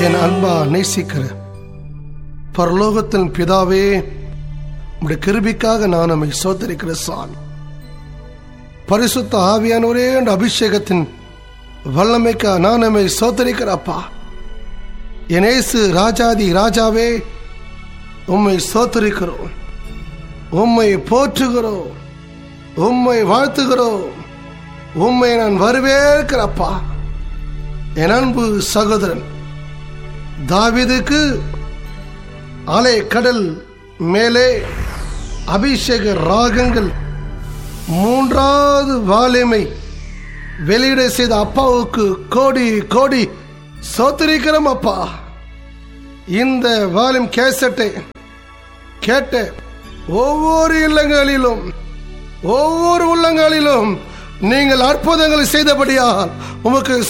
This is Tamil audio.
என் அன்பா நேசிக்கிற பரலோகத்தின் பிதாவே உடைய கிருபிக்காக நான் நம்மை சோதரிக்கிற சாமி பரிசுத்த ஆவியானவரே என்ற அபிஷேகத்தின் வல்லமைக்கா நான் நம்மை சோதரிக்கிற அப்பா எனேசு ராஜாதி ராஜாவே உம்மை சோத்தரிக்கிறோம் உம்மை போற்றுகிறோம் உம்மை வாழ்த்துகிறோம் உம்மை நான் வரவேற்கிறப்பா என் அன்பு சகோதரன் தாவிதுக்கு அலை கடல் மேலே அபிஷேக ராகங்கள் மூன்றாவது வாலிமை வெளியிட செய்த அப்பாவுக்கு கோடி கோடி சோத்திரிக்கிறோம் அப்பா இந்த வால்யூம் கேசட்டை கேட்ட ஒவ்வொரு இல்லங்களிலும் ஒவ்வொரு உள்ளங்களிலும் நீங்கள் அற்புதங்களை செய்தபடியால் உமக்கு